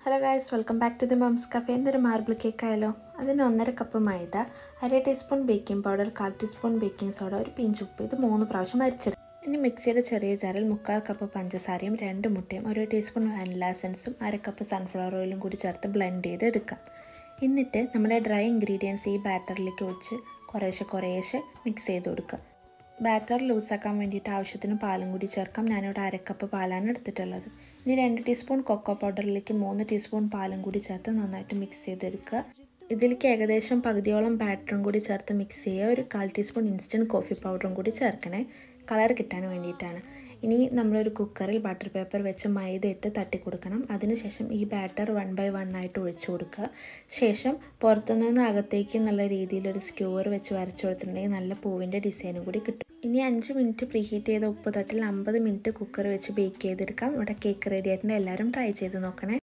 hello guys welcome back to the moms cafe എന്തൊരു marble cake ആയാലോ അതിന് ഒന്നര കപ്പ് മൈദ അര ടീസ്പൂൺ ബേക്കിംഗ് പൗഡർ കാൽ ടീസ്പൂൺ ബേക്കിംഗ് സോഡ ഒരു പിഞ്ച് ഉപ്പ് ഇത് മൂന്ന് പ്രാവശ്യം അരിച്ചെടുക്കും ഇനി മിക്സിയുടെ ചെറിയ ജാറിൽ മുക്കാൽ കപ്പ് പഞ്ചസാരയും രണ്ട് മുട്ടയും ഒരു ടീസ്പൂൺ വാനില എസൻസും അര കപ്പ് സൺഫ്ലവർ ഓയിലും കൂടി ചേർത്ത് ബ്ലെൻഡ് ചെയ്ത് എടുക്കാം എന്നിട്ട് നമ്മുടെ ഡ്രൈ ഇൻഗ്രീഡിയൻസ് ഈ ബാറ്ററിലേക്ക് ഒഴിച്ച് കുറേശ്ശെ കുറേശ്ശെ മിക്സ് ചെയ്ത് കൊടുക്കുക ബാറ്റർ ലൂസാക്കാൻ വേണ്ടിയിട്ട് ആവശ്യത്തിന് പാലും കൂടി ചേർക്കാം ഞാനിവിടെ അരക്കപ്പ് പാലാണ് എടുത്തിട്ടുള്ളത് ഇനി രണ്ട് ടീസ്പൂൺ കൊക്കോ പൗഡറിലേക്ക് മൂന്ന് ടീസ്പൂൺ പാലും കൂടി ചേർത്ത് നന്നായിട്ട് മിക്സ് ചെയ്തെടുക്കുക ഇതിലേക്ക് ഏകദേശം പകുതിയോളം ബാറ്ററും കൂടി ചേർത്ത് മിക്സ് ചെയ്യുക ഒരു കാൽ ടീസ്പൂൺ ഇൻസ്റ്റൻറ്റ് കോഫി പൗഡറും കൂടി ചേർക്കണേ കളർ കിട്ടാൻ വേണ്ടിയിട്ടാണ് ഇനി നമ്മളൊരു കുക്കറിൽ ബട്ടർ പേപ്പർ വെച്ച് മൈദ ഇട്ട് തട്ടി കൊടുക്കണം അതിനുശേഷം ഈ ബാറ്റർ വൺ ബൈ വൺ ആയിട്ട് ഒഴിച്ചു കൊടുക്കുക ശേഷം പുറത്തുനിന്ന് അകത്തേക്ക് എന്നുള്ള രീതിയിൽ ഒരു സ്ക്യൂർ വെച്ച് വരച്ചു കൊടുത്തിട്ടുണ്ടെങ്കിൽ നല്ല പൂവിൻ്റെ ഡിസൈനും കൂടി കിട്ടും ഇനി അഞ്ച് മിനിറ്റ് പ്രീ ഹീറ്റ് ചെയ്ത ഉപ്പ് തട്ടിൽ അമ്പത് മിനിറ്റ് കുക്കർ വെച്ച് ബേക്ക് ചെയ്തെടുക്കാം ഇവിടെ കേക്ക് റെഡി ആയിട്ടുണ്ട് എല്ലാവരും ട്രൈ ചെയ്ത് നോക്കണേ